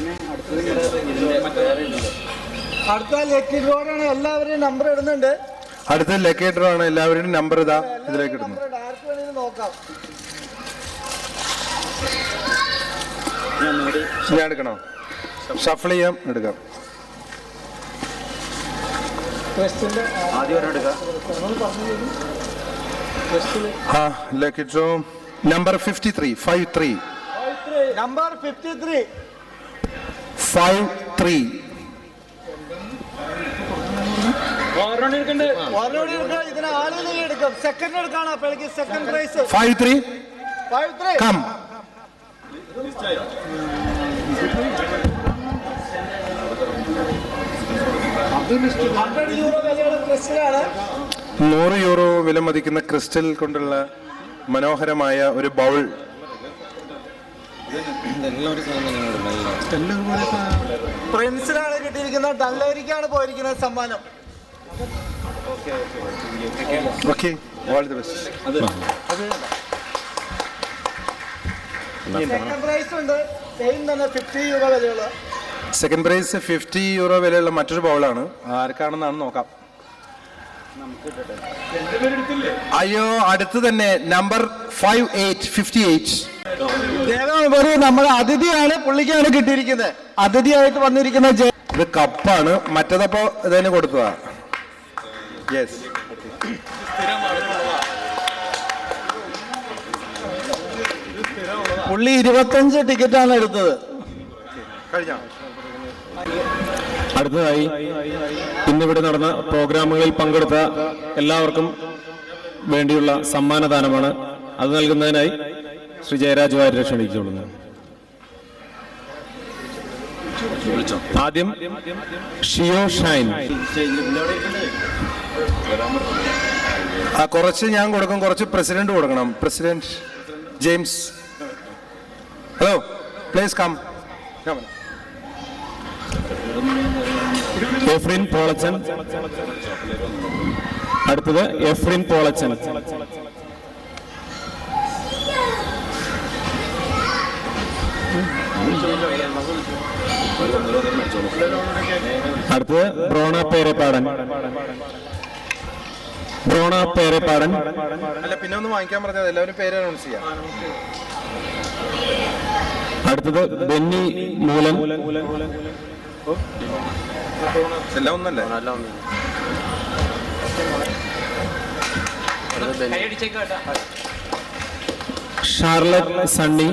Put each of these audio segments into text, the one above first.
അടുത്ത ലക്കി ഡ്രോയാണ് എല്ലാവരെയും നമ്പർ ഇടുന്നുണ്ട് അടുത്ത ലക്കേറ്റർ ആണ് എല്ലാവരുടെയും നമ്പർ ഇതാ ഇതിലേക്ക് ഇടുന്നു നമ്പർ ആർക്ക് വേണമെങ്കിലും നോക്കാം ഞാൻ എടുക്കണോ ഷഫിൾ ചെയ്യാം എടുക്കാം ക്വസ്റ്റിന്റെ ആ lucky draw number fifty three five three number fifty three five three ഓരോടി എടുക്കാം ഇതിന് ആളുകൾ എടുക്കും സെക്കൻഡ് എടുക്കാണ് അപ്പോഴേക്ക് second prize five three five three come hundred euro വിലയുള്ള ക്വസ്റ്റിനാണ് നൂറ് യൂറോ വില മതിക്കുന്ന ക്രിസ്റ്റൽ കൊണ്ടുള്ള മനോഹരമായ ഒരു ബൗൾ പ്രിൻസിനാണ് കിട്ടിയിരിക്കുന്നത് ഡല്ലവരിക്കാണ് പോയിരിക്കുന്നത് സമ്മാനം okay all the best second prize ഉണ്ട് സെയിം തന്നെ ഫിഫ്റ്റി യൂറോ വിലയുള്ള സെക്കൻഡ് പ്രൈസ് ഫിഫ്റ്റി യൂറോ വിലയുള്ള മറ്റൊരു ബൗളാണ് ആർക്കാണെന്നാണ് നോക്കാം അയ്യോ അടുത്ത് തന്നെ number five eight fifty eight ദേവമറി നമ്മുടെ അതിഥിയാണ് പുള്ളിക്കാണ് കിട്ടിയിരിക്കുന്നത് അതിഥിയായിട്ട് വന്നിരിക്കുന്ന ജെ- ഇത് കപ്പാണ് മറ്റേതപ്പോ ഇതിന് കൊടുത്തതാ യെസ് പുള്ളി ഇരുപത്തഞ്ച് ടിക്കറ്റാണ് എടുത്തത് കഴിഞ്ഞോ അടുത്തതായി ഇന്നിവിടെ നടന്ന പ്രോഗ്രാമുകളിൽ പങ്കെടുത്ത എല്ലാവർക്കും വേണ്ടിയുള്ള സമ്മാനദാനമാണ് അത് നൽകുന്നതിനായി ശ്രീ ജയരാജ് വാര്യരെ ക്ഷണിച്ചുകൊള്ളുന്നു ആദ്യം ഷിയോ ഷൈൻ ആ കുറച്ച് ഞാൻ കൊടുക്കും കുറച്ച് പ്രസിഡന്റ് കൊടുക്കണം president James hello please come Efrin Polachan അടുത്തത് എഫ്രിൻ പോളച്ചൻ അടുത്തത് ബ്രോണ പേരെപ്പാടൻ ബ്രോണ പേരെപ്പാടൻ അല്ല പിന്നെ ഒന്ന് വാങ്ങിക്കാൻ പറഞ്ഞത് എല്ലാവരും പേര് അനൗൺസ് ചെയ്യാം അടുത്തത് ബെന്നി മൂലൻ എല്ലാം ഒന്നല്ലേ ഷാർലറ്റ് സണ്ണി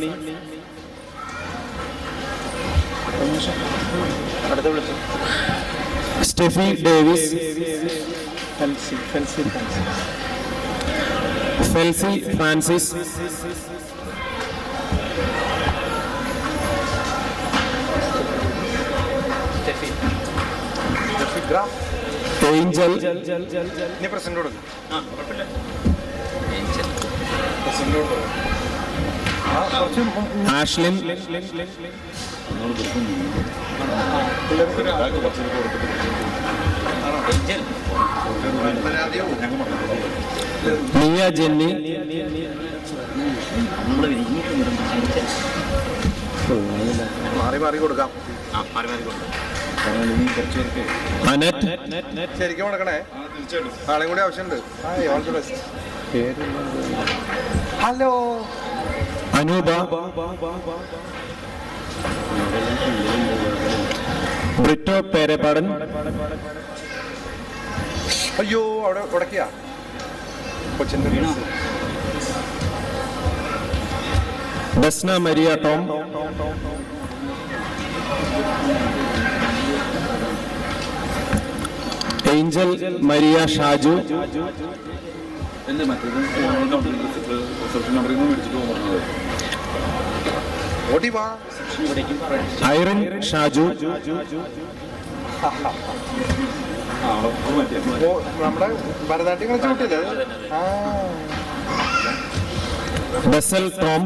സ്റ്റെഫി ഡേവിസ് ഫെൽസി ഫ്രാൻസിസ് ഏഞ്ചൽ ഇനി പ്രസിഡന്റ് കൊടുക്കും ആഷ്ലിൻ മിയ ജെന്നി മാറി മാറി കൊടുക്കാം അനറ്റ് ശരിക്കും കൊടുക്കണേ നാളെയും കൂടി ആവശ്യമുണ്ട് all the best hello Anoopa Britto Pereppadan അയ്യോ അവിടെ ഉടക്കിയ കൊച്ചിന്റെ dress. ഡസ്ന മരിയ ടോം ഏഞ്ചൽ മരിയ ഷാജു ഓടി വാ ഐറിൻ ഷാജു ഓ, നമ്മുടെ ഭരതനാട്യം കളിച്ച കുട്ടിയല്ലേ അത്? ആ ബസൽ ടോം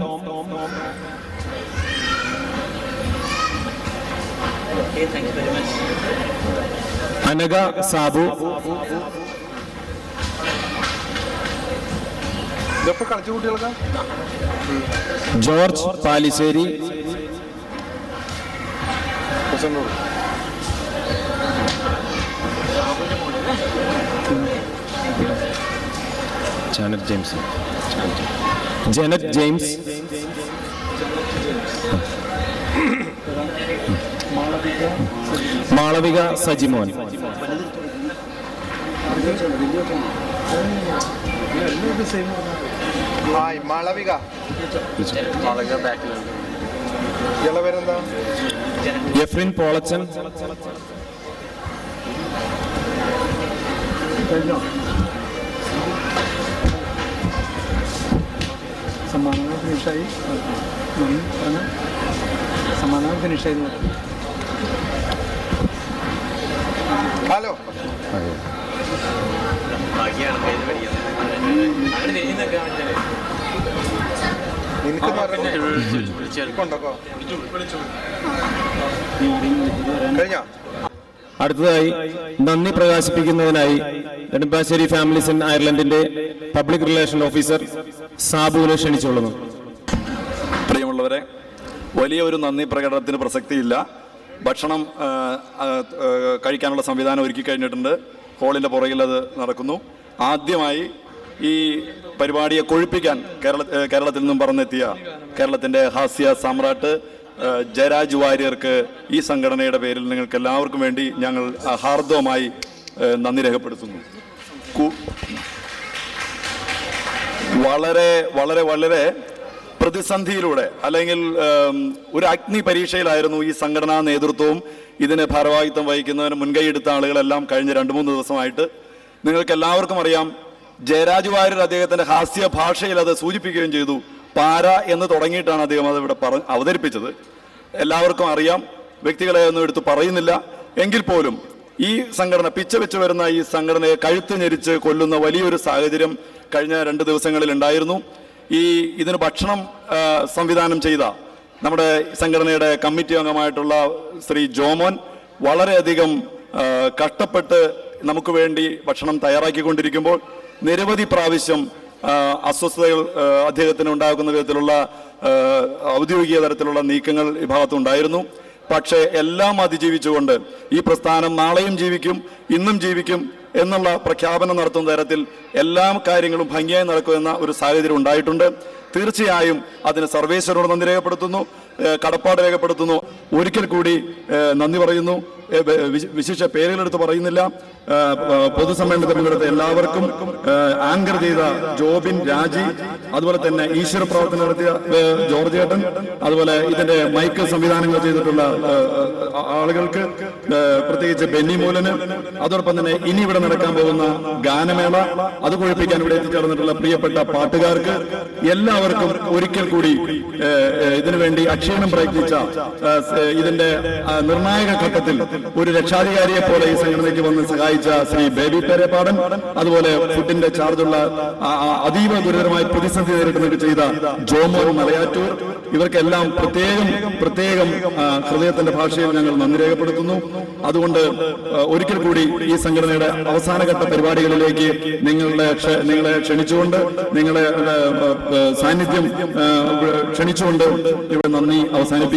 അനഘ സാബു ഇതൊക്കെ കളിച്ച കുട്ടികൾക്ക് ജോർജ് പാലിശ്ശേരി ജാനറ്റ് ജെയിംസ് ജനറ്റ് ജെയിംസ് മാളവിക സജിമോൻ ഹായ് മാളവിക ഇയാളെ പേരെന്താ എഫ്രിൻ പോളച്ചൻ സമ്മാനങ്ങൾ ഫിനിഷായി നന്ദി പറഞ്ഞ സമ്മാനങ്ങൾ ഫിനിഷായി എന്ന് പറഞ്ഞു. ഹലോ നിനക്ക് കൊണ്ടോ കഴിഞ്ഞോ അടുത്തതായി നന്ദി പ്രകാശിപ്പിക്കുന്നതിനായി നെടുമ്പാശ്ശേരി ഫാമിലീസ് ഇൻ അയർലൻഡിന്റെ പബ്ലിക് റിലേഷൻ ഓഫീസർ സാബുവിനെ ക്ഷണിച്ചുകൊള്ളുന്നു പ്രിയമുള്ളവരെ വലിയ ഒരു നന്ദി പ്രകടനത്തിന് പ്രസക്തിയില്ല ഭക്ഷണം ആ, ആ, ആ, കഴിക്കാനുള്ള സംവിധാനം ഒരുക്കി കഴിഞ്ഞിട്ടുണ്ട് ഹോളിൻ്റെ പുറകിൽ അത് നടക്കുന്നു ആദ്യമായി ഈ പരിപാടിയെ കൊഴുപ്പിക്കാൻ കേരള ഏ, കേരളത്തിൽ നിന്നും പറഞ്ഞെത്തിയ കേരളത്തിൻ്റെ ഹാസ്യ സാമ്രാട്ട് ആ, ജയരാജ് വാര്യർക്ക് ഈ സംഘടനയുടെ പേരിൽ നിങ്ങൾക്ക് എല്ലാവർക്കും വേണ്ടി ഞങ്ങൾ ആ, ഹാർദവമായി ഏ, നന്ദി രേഖപ്പെടുത്തുന്നു കു- വളരെ വളരെ വളരെ പ്രതിസന്ധിയിലൂടെ അല്ലെങ്കിൽ ഉം, ഒരു അഗ്നി പരീക്ഷയിലായിരുന്നു ഈ സംഘടനാ നേതൃത്വവും ഇതിന് ഭാരവാഹിത്വം വഹിക്കുന്നതിന് മുൻകൈ എടുത്ത ആളുകളെല്ലാം കഴിഞ്ഞ രണ്ട് മൂന്ന് ദിവസമായിട്ട് നിങ്ങൾക്ക് എല്ലാവർക്കും അറിയാം ജയരാജ് വാര്യർ അദ്ദേഹത്തിന്റെ ഹാസ്യ ഭാഷയിൽ അത് സൂചിപ്പിക്കുകയും ചെയ്തു പാര എന്ന് തുടങ്ങിയിട്ടാണ് അദ്ദേഹം അത് ഇവിടെ പറ അവതരിപ്പിച്ചത് എല്ലാവർക്കും അറിയാം വ്യക്തികളെ ഒന്നും എടുത്ത് പറയുന്നില്ല എങ്കിൽ പോലും ഈ സംഘടന പിച്ച വെച്ച് വരുന്ന ഈ സംഘടനയെ കഴുത്ത് ഞെരിച്ച് കൊല്ലുന്ന വലിയൊരു സാഹചര്യം കഴിഞ്ഞ രണ്ട് ദിവസങ്ങളിൽ ഉണ്ടായിരുന്നു ഈ ഇതിന് ഭക്ഷണം ആ, സംവിധാനം ചെയ്ത നമ്മുടെ സംഘടനയുടെ കമ്മിറ്റി അംഗമായിട്ടുള്ള ശ്രീ ജോമോൻ വളരെയധികം ആ, കഷ്ടപ്പെട്ട് നമുക്ക് വേണ്ടി ഭക്ഷണം തയ്യാറാക്കിക്കൊണ്ടിരിക്കുമ്പോൾ നിരവധി പ്രാവശ്യം ആ, അസ്വസ്ഥതകൾ ആ, അദ്ദേഹത്തിന് ഉണ്ടാകുന്ന വിധത്തിലുള്ള ആ, ഔദ്യോഗിക തരത്തിലുള്ള നീക്കങ്ങൾ ഈ ഭാഗത്തുണ്ടായിരുന്നു പക്ഷേ എല്ലാം അതിജീവിച്ചുകൊണ്ട് ഈ പ്രസ്ഥാനം നാളെയും ജീവിക്കും ഇന്നും ജീവിക്കും എന്നുള്ള പ്രഖ്യാപനം നടത്തുന്ന തരത്തിൽ എല്ലാ കാര്യങ്ങളും ഭംഗിയായി നടക്കുമെന്ന ഒരു സാഹചര്യം ഉണ്ടായിട്ടുണ്ട് തീർച്ചയായും അതിന് സർവേശ്വരോട് നന്ദി രേഖപ്പെടുത്തുന്നു ഏഹ് കടപ്പാട് രേഖപ്പെടുത്തുന്നു ഒരിക്കൽ കൂടി ഏഹ് നന്ദി പറയുന്നു ഏഹ് വി- വിശ- വിശിഷ്ട പേരുകളെടുത്ത് പറയുന്നില്ല ഏഹ് പ- പൊതുസമ്മേളനത്തിൽ പങ്കെടുത്ത എല്ലാവർക്കും ഏഹ് ആങ്കർ ചെയ്ത ജോബിൻ രാജി അതുപോലെ തന്നെ ഈശ്വര പ്രവർത്തനം നടത്തിയ ഏഹ് ജോർജ് ഏട്ടൻ അതുപോലെ ഇതിന്റെ മൈക്ക് സംവിധാനങ്ങൾ ചെയ്തിട്ടുള്ള ഏഹ്, ആ- ആളുകൾക്ക് ഏഹ്, പ്രത്യേകിച്ച് ബെന്നി മൂലന് അതോടൊപ്പം തന്നെ ഇനി ഇവിടെ നടക്കാൻ പോകുന്ന ഗാനമേള അത് കൊഴിപ്പിക്കാൻ ഇവിടെ എത്തിച്ചേർന്നിട്ടുള്ള പ്രിയപ്പെട്ട പാട്ടുകാർക്ക് എല്ലാവർക്കും ഒരിക്കൽ കൂടി ഏഹ്, ഏഹ്, ഇതിനുവേണ്ടി അക്ഷീണം പ്രയത്നിച്ച ഏഹ്, സ്- ഇതിന്റെ ആ, നിർണായക ഘട്ടത്തിൽ ഒരു രക്ഷാധികാരിയെ പോലെ ഈ സംഘടനയ്ക്ക് വന്ന് സഹായിച്ച ശ്രീ ബേബി പേരെപ്പാടൻ അതുപോലെ ഫുഡിന്റെ ചാർജുള്ള ആ, ആ, അതീവ ഗുരുതരമായ പ്രതിസന്ധി നേരിട്ടുന്നൊക്കെ ചെയ്ത ജോമോൻ മലയാറ്റൂർ ഇവർക്കെല്ലാം പ്രത്യേകം പ്രത്യേകം ആ, ഹൃദയത്തിന്റെ ഭാഷയിൽ ഞങ്ങൾ നന്ദി രേഖപ്പെടുത്തുന്നു അതുകൊണ്ട് ആ, ഒരിക്കൽ കൂടി ഈ സംഘടനയുടെ അവസാനഘട്ട പരിപാടികളിലേക്ക് നിങ്ങളുടെ ക്ഷ- നിങ്ങളെ ക്ഷണിച്ചുകൊണ്ട് നിങ്ങളെ ആ, ആ, സാന്നിധ്യം ആ, ക്ഷണിച്ചുകൊണ്ട് ഇവിടെ നന്ദി അവസാനിപ്പിക്കും